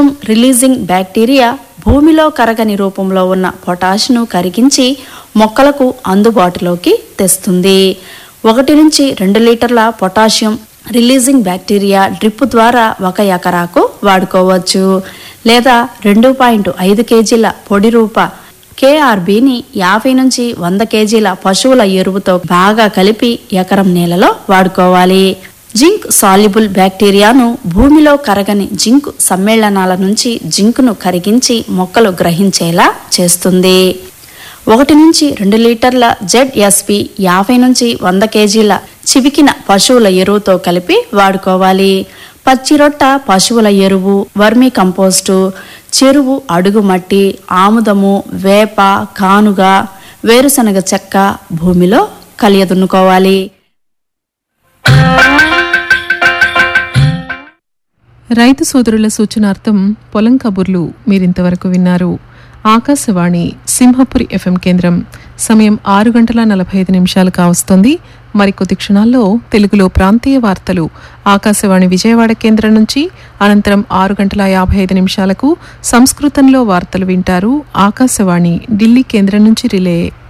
ఆముదం releasing bacteria భూమిలో కరగని రూపంలో ఉన్న పొటాష్ను కరిగించి మొక్కలకు అందుబాటులోకి తెస్తుంది ఒకటి నుంచి రెండు లీటర్ల పొటాషియం రిలీజింగ్ బ్యాక్టీరియా డ్రిప్ ద్వారా ఒక ఎకరాకు వాడుకోవచ్చు లేదా రెండు పాయింట్ ఐదు కేజీల పొడి రూప కేఆర్బిని యాభై నుంచి వంద కేజీల పశువుల ఎరువుతో బాగా కలిపి ఎకరం నేలలో వాడుకోవాలి జింక్ సాల్యుబుల్ బ్యాక్టీరియాను భూమిలో కరగని జింక్ సమ్మేళనాల నుంచి జింక్ను కరిగించి మొక్కలు గ్రహించేలా చేస్తుంది ఒకటి నుంచి రెండు లీటర్ల జెడ్ఎస్పి యాభై నుంచి వంద కేజీల చివికిన పశువుల ఎరువుతో కలిపి వాడుకోవాలి పచ్చిరొట్ట పశువుల ఎరువు వర్మి కంపోస్టు చెరువు అడుగు మట్టి ఆముదము వేప కానుగ వేరుశనగ చెక్క భూమిలో కలియదున్నుకోవాలి రైతు సోదరుల సూచనార్థం పొలం కబుర్లు మీరింతవరకు విన్నారు ఆకాశవాణి సింహపురి ఎఫ్ఎం కేంద్రం సమయం ఆరు గంటల నలభై ఐదు నిమిషాలు కావస్తోంది మరికొద్ది క్షణాల్లో తెలుగులో ప్రాంతీయ వార్తలు ఆకాశవాణి విజయవాడ కేంద్రం నుంచి అనంతరం ఆరు గంటల యాభై ఐదు నిమిషాలకు సంస్కృతంలో వార్తలు వింటారు ఆకాశవాణి ఢిల్లీ కేంద్రం నుంచి రిలే